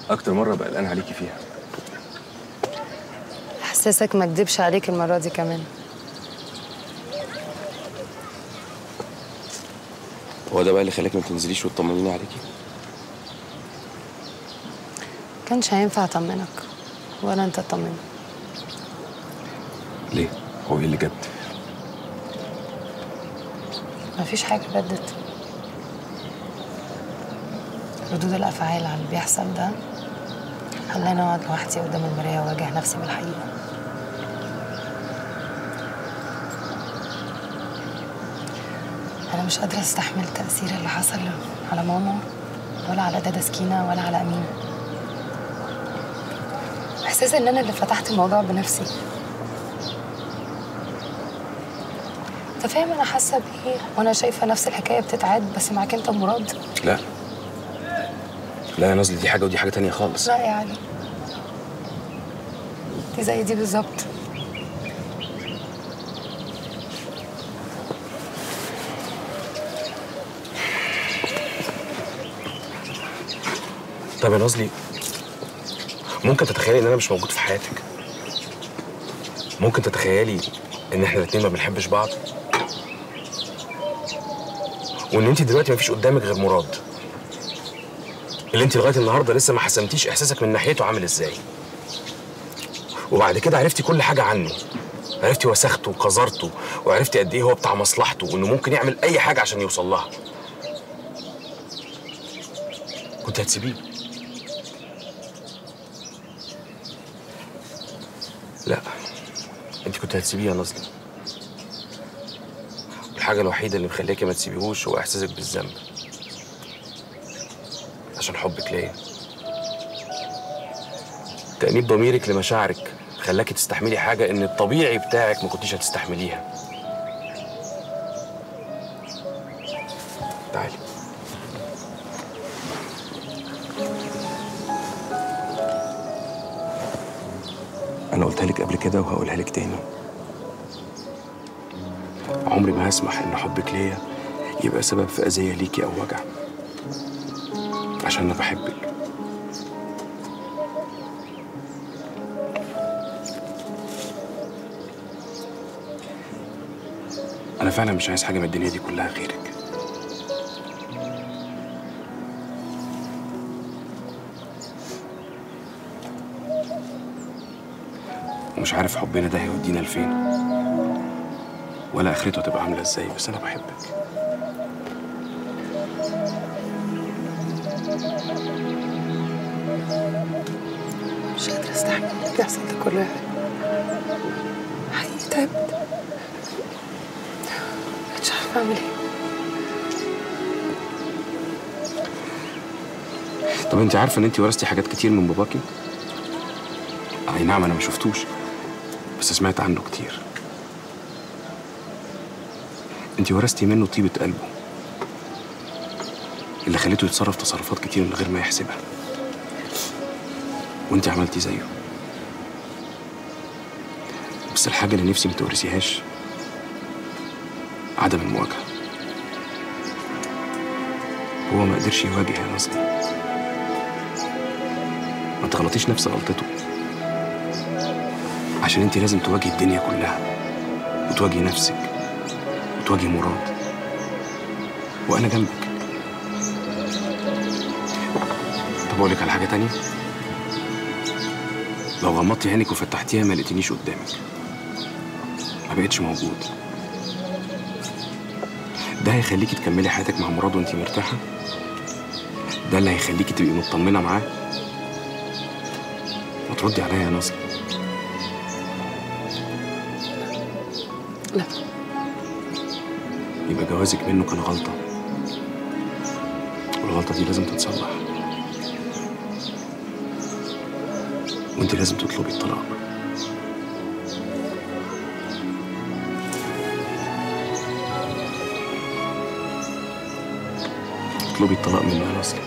اكتر مره بقى قلقان عليكي فيها احساسك ما اكدبش عليك المره دي كمان هو ده بقى اللي خلاك ما تنزليش وتطمنيني عليكي كانش هينفع اطمنك ولا انت تطمني ليه هو ايه اللي جد مفيش حاجه بدت ردود الافعال على اللي بيحصل ده خلاني اقعد لوحدي قدام المرايه واواجه نفسي بالحقيقه انا مش قادره استحمل التاثير اللي حصل على ماما ولا على دادا سكينه ولا على امين احساس ان انا اللي فتحت الموضوع بنفسي انت فاهم انا حاسه بايه وانا شايفه نفس الحكايه بتتعاد بس معاك انت ومراد لا لا يا نازلي دي حاجه ودي حاجه تانية خالص لا يا علي دي زي دي بالظبط طب يا نازلي ممكن تتخيلي ان انا مش موجود في حياتك ممكن تتخيلي ان احنا الاتنين ما بنحبش بعض وان انت دلوقتي مفيش قدامك غير مراد اللي انت لغايه النهارده لسه ما حسمتيش احساسك من ناحيته عامل ازاي وبعد كده عرفتي كل حاجه عنه عرفتي وسخته وقذرته وعرفتي قد ايه هو بتاع مصلحته وانه ممكن يعمل اي حاجه عشان يوصل لها كنت هتسيبيه لا انت كنت هتسيبيه يا نازلي الحاجه الوحيده اللي مخليكي ما تسيبيهوش هو احساسك بالذنب عشان حبك ليا تأنيب ضميرك لمشاعرك خلاكي تستحملي حاجة إن الطبيعي بتاعك ما كنتيش هتستحمليها تعالي أنا قلتها لك قبل كده وهقولها لك تاني عمري ما هسمح إن حبك ليا يبقى سبب في أذية ليكي أو وجع عشان أنا بحبك أنا فعلا مش عايز حاجة من الدنيا دي كلها غيرك ومش عارف حبنا ده هيودينا لفين ولا آخرته هتبقى عاملة إزاي بس أنا بحبك مش قادره استحمل اللي بيحصل ده كله يا علي حقيقي تعبت مش عارفه اعمل ايه طب انت عارفه ان انت ورثتي حاجات كتير من باباكي اي نعم انا ما شفتوش بس سمعت عنه كتير انت ورثتي منه طيبه قلبه اللي خليته يتصرف تصرفات كتير من غير ما يحسبها وانت عملتي زيه بس الحاجه اللي نفسي ما تورثيهاش عدم المواجهه هو ما قدرش يواجه يا نصري ما تغلطيش نفس غلطته عشان انت لازم تواجهي الدنيا كلها وتواجهي نفسك وتواجهي مراد وانا جنبك طب اقول لك على حاجه تانية لو غمضتي عينك وفتحتيها ما لقيتنيش قدامك ما بقتش موجود ده هيخليكي تكملي حياتك مع مراد وانتي مرتاحه ده اللي هيخليكي تبقي مطمنه معاه ما تردي عليا يا نصر لا يبقى جوازك منه كان غلطة والغلطة دي لازم تتصلح وانت لازم تطلبي الطلاق اطلبي الطلاق منه يا نصر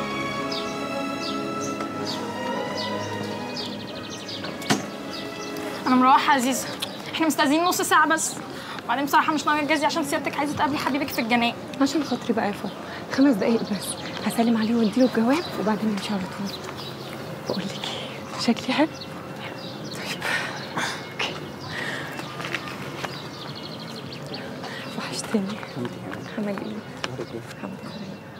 انا مروحه يا عزيزه احنا مستأذنين نص ساعه بس وبعدين بصراحه مش ناويه اجازي عشان سيادتك عايزه تقابلي حبيبك في الجناين عشان خاطري بقى يا فاطمه خمس دقايق بس هسلم عليه واديله الجواب وبعدين نمشي على طول بقول لك ايه شكلي حلو طيب اوكي وحشتني حمدي حمدي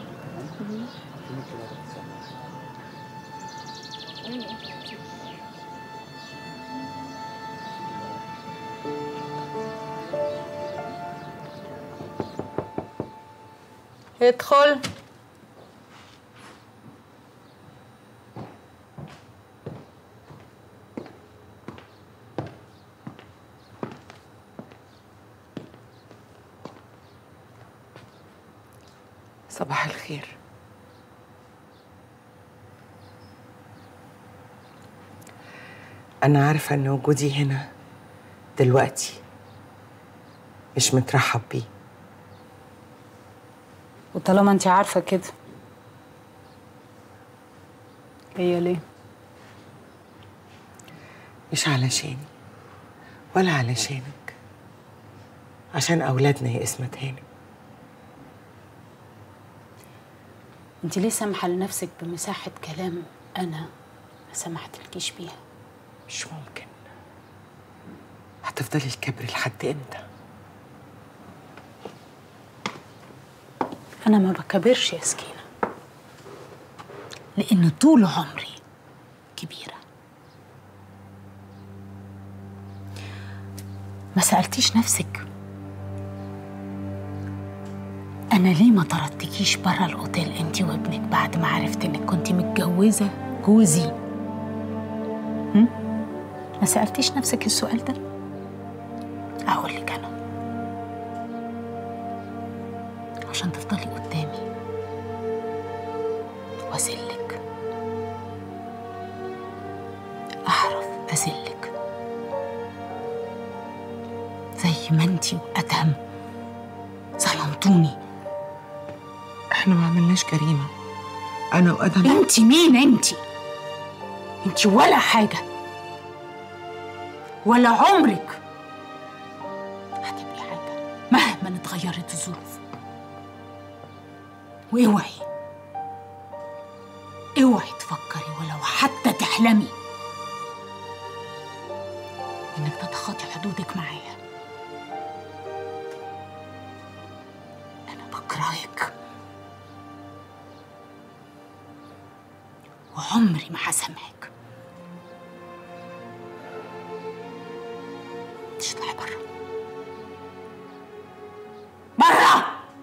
ادخل صباح الخير أنا عارفة إن وجودي هنا دلوقتي مش مترحب بيه وطالما انت عارفة كده هي ليه؟ مش علشاني ولا علشانك عشان أولادنا يا اسمة هانم انت ليه سامحة لنفسك بمساحة كلام أنا ما سمحتلكيش بيها؟ مش ممكن هتفضلي الكبر لحد امتى أنا ما بكبرش يا سكينة لأن طول عمري كبيرة ما سألتيش نفسك أنا ليه ما طردتكيش برا الأوتيل أنت وابنك بعد ما عرفت إنك كنت متجوزة جوزي هم؟ ما سألتيش نفسك السؤال ده؟ أقول لك أنا عشان تفضلي قدامي وأذلك أعرف أذلك زي ما انتي وأدهم ظلمتوني احنا ما عملناش جريمة أنا وأدم انتي مين انتي انتي ولا حاجة ولا عمرك هتبقي حاجة مهما اتغيرت الظروف واوعي اوعي تفكري ولو حتى تحلمي انك تتخطي حدودك معايا انا بكرهك وعمري ما هسامحك تطلعي بره بره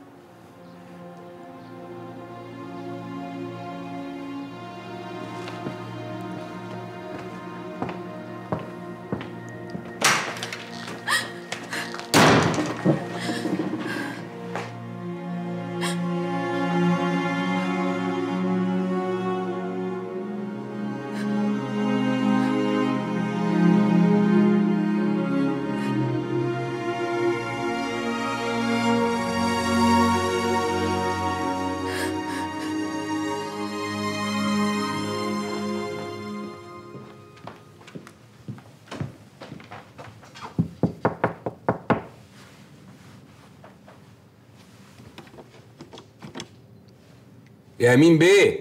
يا امين بيه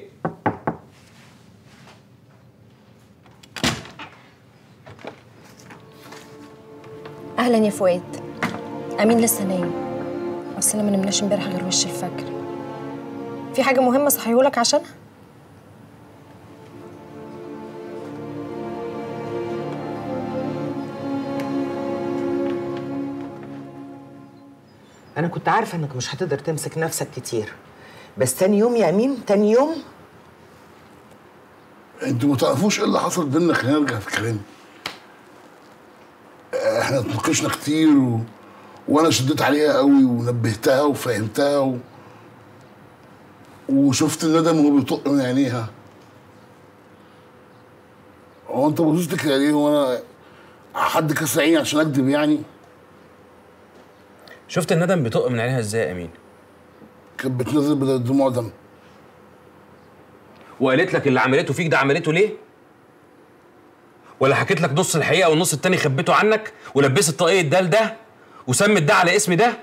اهلا يا فؤاد امين لسه نايم اصل انا ما نمناش امبارح غير وش الفجر في حاجه مهمه صحيهولك عشانها أنا كنت عارفة إنك مش هتقدر تمسك نفسك كتير بس تاني يوم يا أمين تاني يوم انتوا ما تعرفوش ايه اللي حصل بينا خلينا نرجع في كلامي احنا اتناقشنا كتير و... وانا شديت عليها قوي ونبهتها وفهمتها و... وشفت الندم وهو بيطق من عينيها هو انت بصيت كده ليه وانا حد كاس عيني عشان اكذب يعني شفت الندم بيطق من عينيها ازاي يا امين كانت بتنزل بدل الدموع دم وقالت لك اللي عملته فيك ده عملته ليه ولا حكيت لك نص الحقيقه والنص التاني خبيته عنك ولبست طاقية ده لده وسمت ده على اسم ده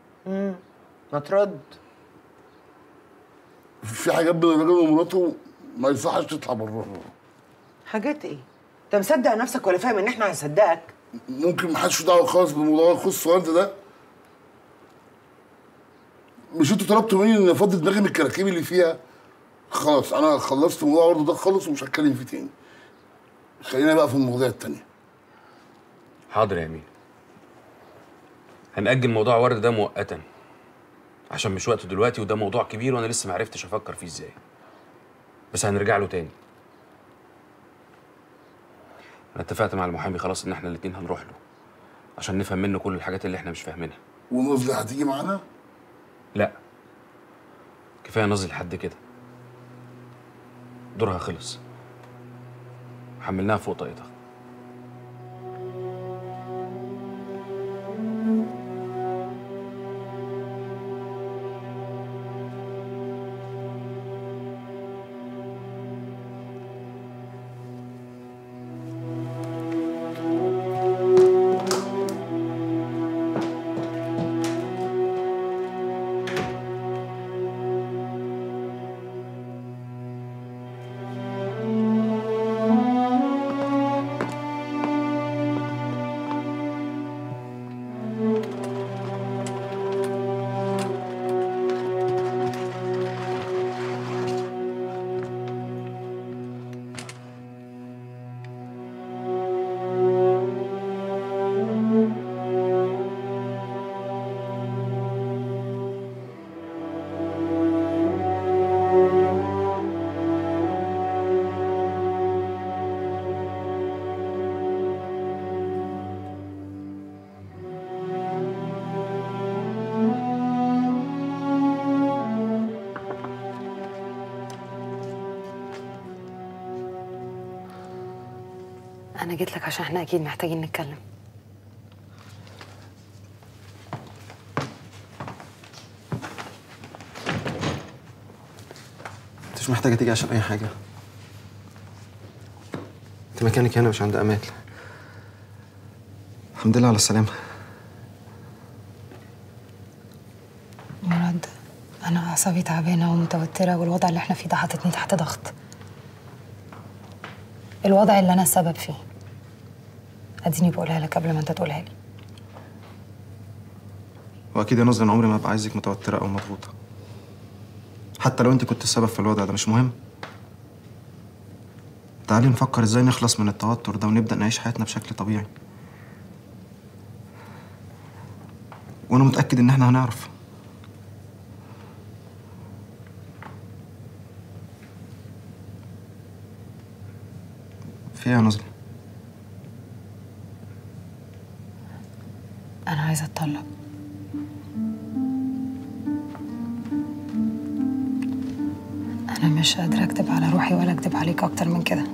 ما ترد في حاجات بين الراجل ومراته ما يصحش تطلع بره حاجات ايه انت مصدق نفسك ولا فاهم ان احنا هنصدقك ممكن ما حدش دعوه خالص بالموضوع الخاص الصغير ده مش انتوا طلبتوا مني اني افضي دماغي من الكراكيب اللي فيها خلاص انا خلصت الموضوع برضه ده خالص ومش هتكلم فيه تاني خلينا بقى في المواضيع التانية حاضر يا امين هنأجل موضوع ورد ده مؤقتا عشان مش وقته دلوقتي وده موضوع كبير وانا لسه معرفتش افكر فيه ازاي بس هنرجع له تاني انا اتفقت مع المحامي خلاص ان احنا الاتنين هنروح له عشان نفهم منه كل الحاجات اللي احنا مش فاهمينها ونزلة هتيجي معانا لا كفايه نزل لحد كده دورها خلص حملناها فوق طاقتها انا جيت لك عشان احنا اكيد محتاجين نتكلم انت مش محتاجة تيجي عشان أي حاجة انت مكانك هنا مش عند أمال الحمد لله على السلامة مراد انا اعصابي تعبانه ومتوتره والوضع اللي احنا فيه ده حاططني تحت ضغط الوضع اللي انا السبب فيه اديني بقولها لك قبل ما انت تقولها لي وأكيد يا نظر أنا عمري ما أبقى عايزك متوترة أو مضغوطة حتى لو أنت كنت السبب في الوضع ده مش مهم تعالي نفكر إزاي نخلص من التوتر ده ونبدأ نعيش حياتنا بشكل طبيعي وأنا متأكد إن إحنا هنعرف في إيه يا نظري انا عايزه اتطلق انا مش قادره اكدب على روحي ولا اكدب عليك اكتر من كده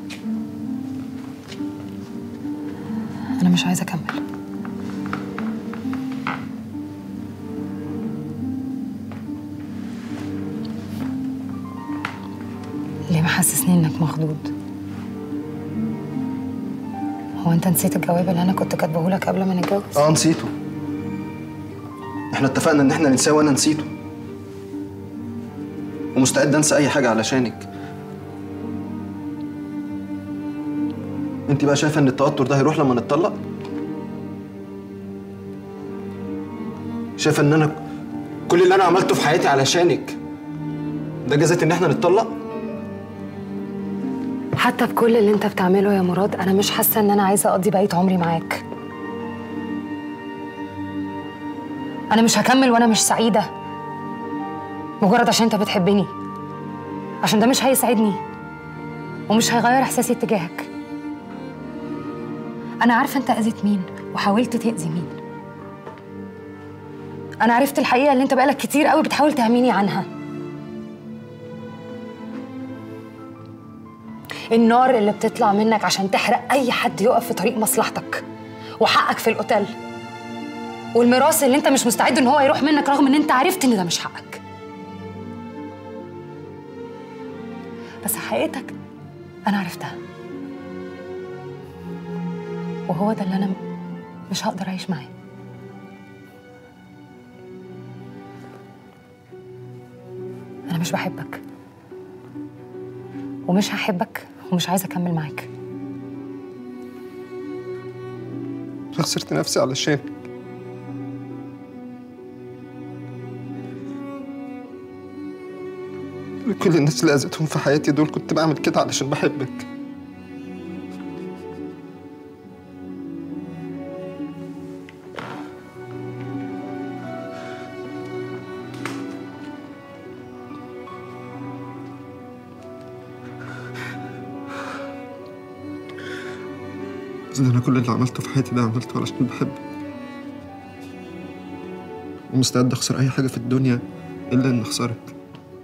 انا مش عايزه اكمل ليه محسسني انك مخضوض هو انت نسيت الجواب اللي انا كنت كاتبه لك قبل ما نتجوز اه نسيته احنا اتفقنا ان احنا ننساه وانا نسيته ومستعد انسى اي حاجه علشانك انت بقى شايفه ان التوتر ده هيروح لما نتطلق شايفه ان انا كل اللي انا عملته في حياتي علشانك ده جزات ان احنا نتطلق حتى بكل اللي انت بتعمله يا مراد انا مش حاسه ان انا عايزه اقضي بقيه عمري معاك انا مش هكمل وانا مش سعيده مجرد عشان انت بتحبني عشان ده مش هيسعدني ومش هيغير احساسي اتجاهك انا عارفه انت اذيت مين وحاولت تاذي مين انا عرفت الحقيقه اللي انت بقالك كتير قوي بتحاول تهميني عنها النار اللي بتطلع منك عشان تحرق اي حد يقف في طريق مصلحتك وحقك في الاوتيل والميراث اللي انت مش مستعد ان هو يروح منك رغم ان انت عرفت ان ده مش حقك بس حقيقتك انا عرفتها وهو ده اللي انا مش هقدر اعيش معاه انا مش بحبك ومش هحبك ومش عايزه اكمل معاك أنا خسرت نفسي علشان كل الناس اللي أذيتهم في حياتي دول كنت بعمل كده علشان بحبك بس ده أنا كل اللي عملته في حياتي ده عملته علشان بحبك ومستعد أخسر أي حاجة في الدنيا إلا إن أخسرك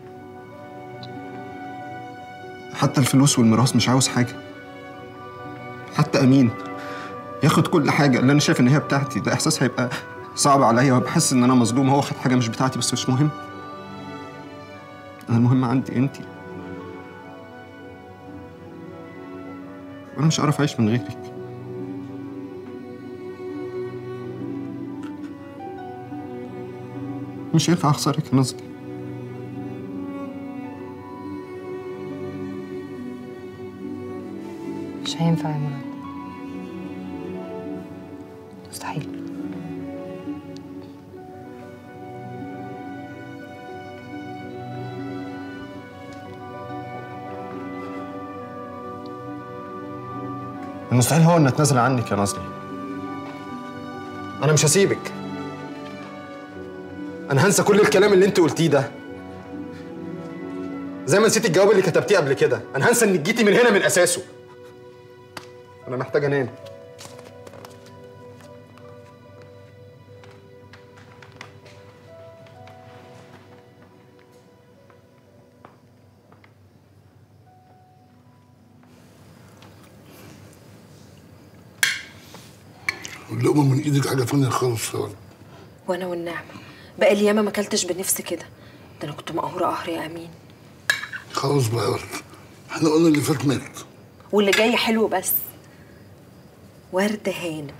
حتى الفلوس والميراث مش عاوز حاجة حتى أمين ياخد كل حاجة اللي أنا شايف إن هي بتاعتي ده إحساس هيبقى صعب عليا وبحس إن أنا مظلوم هو خد حاجة مش بتاعتي بس مش مهم أنا المهم عندي أنتي وأنا مش عارف أعيش من غيرك مش هينفع أخسرك يا نظري مش هينفع يا مراد مستحيل المستحيل هو ان اتنازل عنك يا نظري انا مش هسيبك انا هنسى كل الكلام اللي انت قلتيه ده زي ما نسيت الجواب اللي كتبتيه قبل كده انا هنسى انك جيتي من هنا من اساسه انا محتاج انام اللقمه من ايدك حاجه تانية خالص يا ولد وانا والنعمه بقى لي ياما ما اكلتش بنفسي كده ده انا كنت مقهوره قهر يا امين خلاص بقى يا ولد احنا قلنا اللي فات مات واللي جاي حلو بس ورد هانم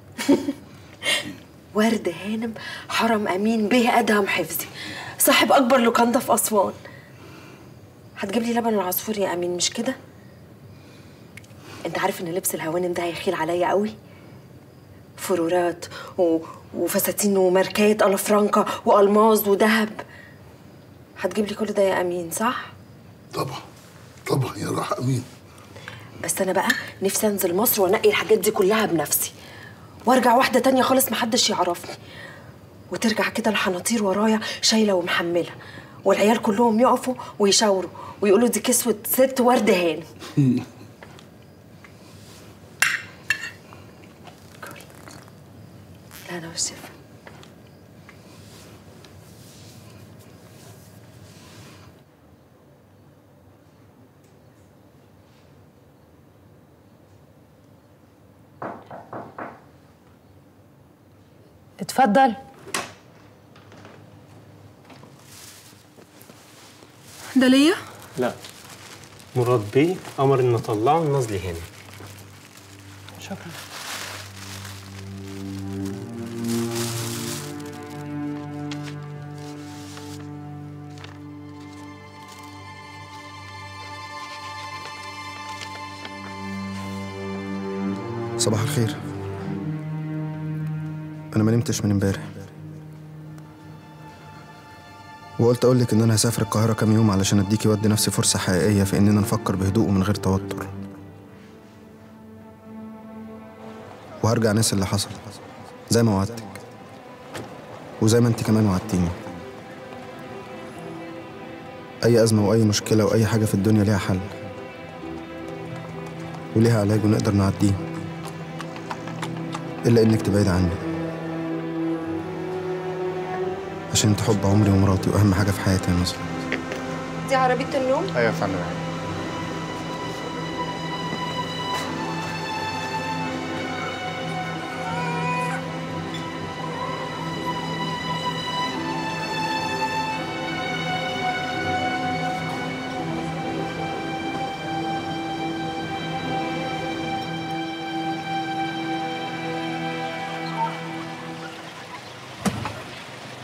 ورد هانم حرم امين به ادهم حفظي صاحب اكبر لوكاندا في اسوان هتجيب لي لبن العصفور يا امين مش كده انت عارف ان لبس الهوانم ده هيخيل عليا قوي فرورات و... وفساتين وماركات الافرانكا والماظ وذهب هتجيب لي كل ده يا امين صح طبعا طبعا يا راح امين بس انا بقى نفسي انزل مصر وانقي الحاجات دي كلها بنفسي وارجع واحده تانية خالص محدش يعرفني وترجع كده الحناطير ورايا شايله ومحمله والعيال كلهم يقفوا ويشاوروا ويقولوا دي كسوه ست ورد هانم كل لا انا والشفا اتفضل ده ليا لا مراد بيه امر ان اطلعه النازلي هنا شكرا صباح الخير انا ما نمتش من امبارح وقلت اقول لك ان انا هسافر القاهره كام يوم علشان اديكي ودي نفسي فرصه حقيقيه في اننا نفكر بهدوء ومن غير توتر وهرجع ناس اللي حصل زي ما وعدتك وزي ما انت كمان وعدتيني اي ازمه واي مشكله واي حاجه في الدنيا ليها حل وليها علاج ونقدر نعديه إلا إنك تبعد عني عشان انت حب عمري ومراتي وأهم حاجة في حياتي يا نصر دي عربيه النوم أيوة يا فندم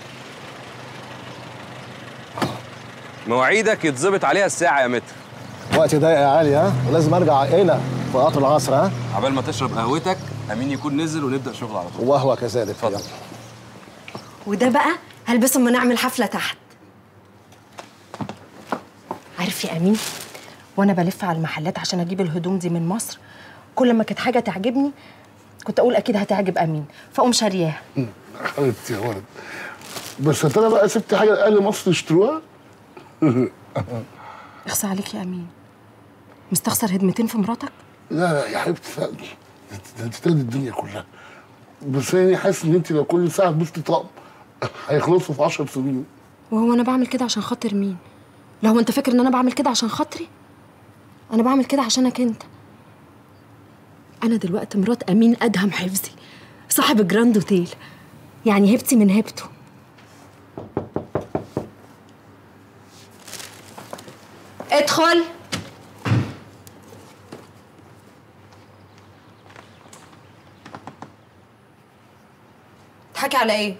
مواعيدك يتظبط عليها الساعة يا متر وقت ضيق يا علي ها ولازم ارجع هنا في قطر العصر ها عبال ما تشرب قهوتك امين يكون نزل ونبدا شغل على طول وهو كذلك اتفضل وده بقى هلبسه اما نعمل حفله تحت عارف يا امين وانا بلف على المحلات عشان اجيب الهدوم دي من مصر كل ما كانت حاجه تعجبني كنت اقول اكيد هتعجب امين فاقوم شارياها حبيبتي يا ولد بس يا ترى بقى سبت حاجه لاهل مصر يشتروها؟ اخصى عليك يا امين مستخسر هدمتين في مراتك لا لا يا حبيبتي لا ده انت تاخدي الدنيا كلها بس انا حاسس ان انت لو كل ساعه لبستي طقم هيخلصوا في 10 سنين وهو انا بعمل كده عشان خاطر مين لو انت فاكر ان انا بعمل كده عشان خاطري انا بعمل كده عشانك انت انا دلوقتي مرات امين ادهم حفظي صاحب الجراند اوتيل يعني هبتي من هبته ادخل تضحكي على ايه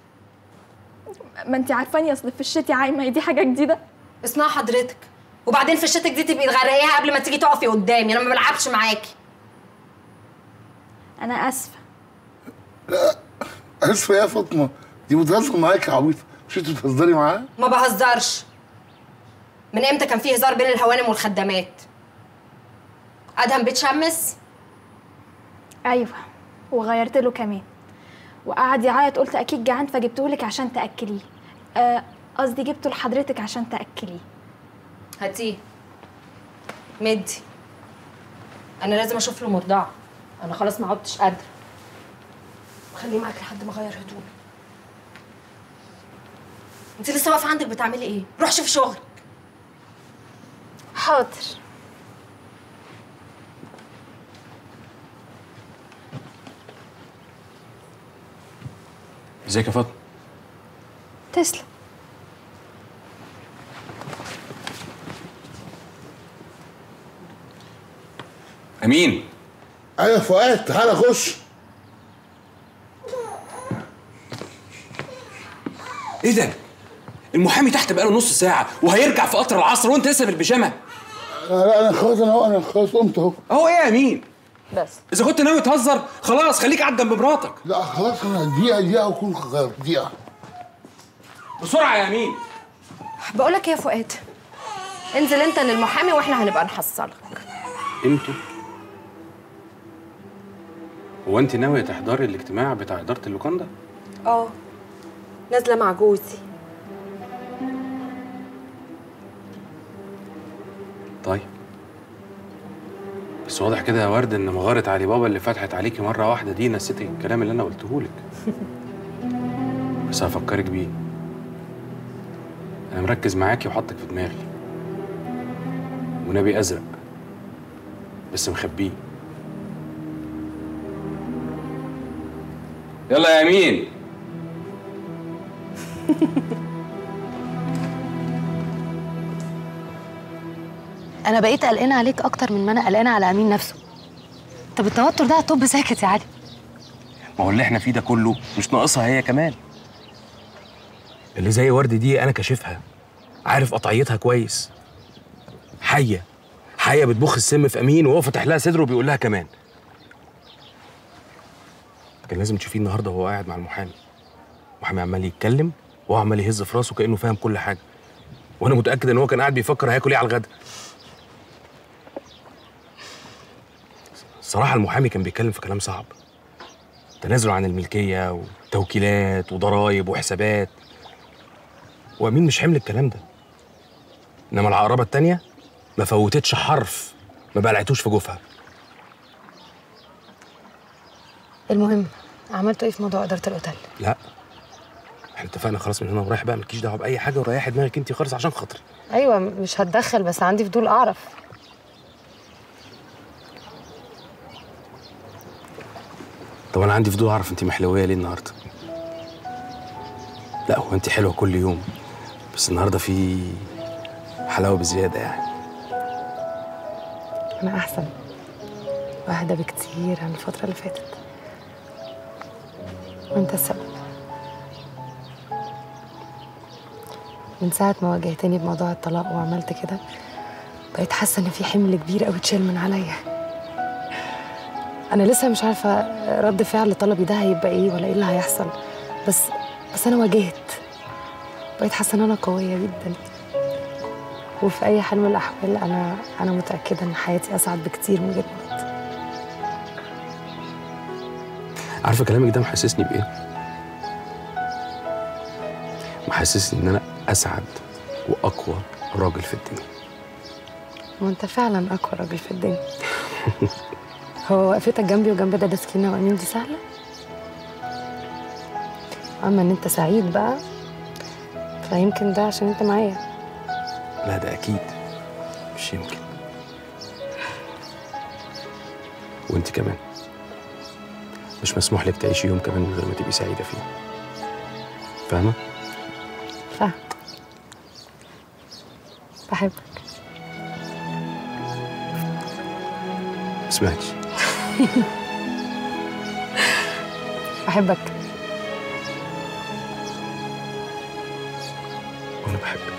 ما انت عارفاني اصل في الشتي عايمه هي دي حاجه جديده اسمها حضرتك وبعدين في الشتك دي تبقي تغرقيها قبل ما تيجي تقفي قدامي انا ما بلعبش معاكي انا اسفه اسفه يا فاطمه دي بتهزر معاك يا عبيطه مش انت بتهزري معاها؟ ما بهزرش من امتى كان في هزار بين الهوانم والخدامات ادهم بتشمس ايوه وغيرت له كمان وقعد يعيط قلت اكيد جعان فجبته لك عشان تاكليه آه، قصدي جبته لحضرتك عشان تاكليه هاتيه مدي انا لازم اشوف له مرضعه انا خلاص ما عدتش قادره خليه معاك لحد ما اغير هدومي انت لسه واقفه عندك بتعملي ايه روح شوف شغل حاضر ازيك يا فاطمه تسلم امين ايوه فؤاد تعالى خش ايه ده المحامي تحت بقاله نص ساعه وهيرجع في قطر العصر وانت لسه بالبيجامه لا لا انا خلاص انا اهو انا خلاص قمت اهو اهو ايه يا امين بس اذا كنت ناوي تهزر خلاص خليك قاعد جنب مراتك لا خلاص انا دقيقه دقيقه اكون غير دقيقه بسرعه يا امين بقول لك يا فؤاد انزل انت للمحامي واحنا هنبقى نحصلك انتوا هو انت ناويه تحضري الاجتماع بتاع اداره اللوكاندا اه نازله مع جوزي طيب بس واضح كده يا ورد ان مغاره علي بابا اللي فتحت عليكي مره واحده دي نسيتك الكلام اللي انا قلته لك بس هفكرك بيه انا مركز معاكي وحاطك في دماغي ونبي ازرق بس مخبيه يلا يا يمين انا بقيت قلقانه عليك اكتر من ما انا قلقانه على امين نفسه طب التوتر ده هتطب ساكت يا علي ما هو اللي احنا فيه ده كله مش ناقصها هي كمان اللي زي ورد دي انا كاشفها عارف قطعيتها كويس حيه حيه بتبخ السم في امين وهو فاتح لها صدره وبيقول لها كمان كان لازم تشوفيه النهارده وهو قاعد مع المحامي المحامي عمال يتكلم وهو عمال يهز في راسه كانه فاهم كل حاجه وانا متاكد ان هو كان قاعد بيفكر هياكل ايه على الغدا الصراحه المحامي كان بيتكلم في كلام صعب تنازل عن الملكيه وتوكيلات وضرايب وحسابات وامين مش حمل الكلام ده انما العقربه التانيه ما فوتتش حرف ما بلعتوش في جوفها المهم عملتوا ايه في موضوع اداره الاوتيل لا احنا اتفقنا خلاص من هنا ورايح بقى مالكيش دعوه باي حاجه وريحي دماغك انت خالص عشان خاطري ايوه مش هتدخل بس عندي فضول اعرف طب انا عندي فضول اعرف انت محلويه ليه النهارده لا هو انت حلوه كل يوم بس النهارده في حلاوه بزياده يعني انا احسن واهدى بكتير عن الفتره اللي فاتت وانت السبب من ساعة ما واجهتني بموضوع الطلاق وعملت كده بقيت حاسه ان في حمل كبير قوي اتشال من عليا انا لسه مش عارفه رد فعل طلبي ده هيبقى ايه ولا ايه اللي هيحصل بس بس انا واجهت بقيت حاسه ان انا قويه جدا وفي اي حال من الاحوال انا انا متاكده ان حياتي اسعد بكتير من غير مراد عارفه كلامك ده محسسني بايه محسسني ان انا اسعد واقوى راجل في الدنيا وانت فعلا اقوى راجل في الدنيا هو وقفتك جنبي وجنب دادا سكينه وامين دي سهله اما ان انت سعيد بقى فيمكن ده عشان انت معايا لا ده اكيد مش يمكن وانت كمان مش مسموح لك تعيشي يوم كمان من غير ما تبقي سعيده فيه فاهمه فاهم بحبك ما سمعتش بحبك وانا بحبك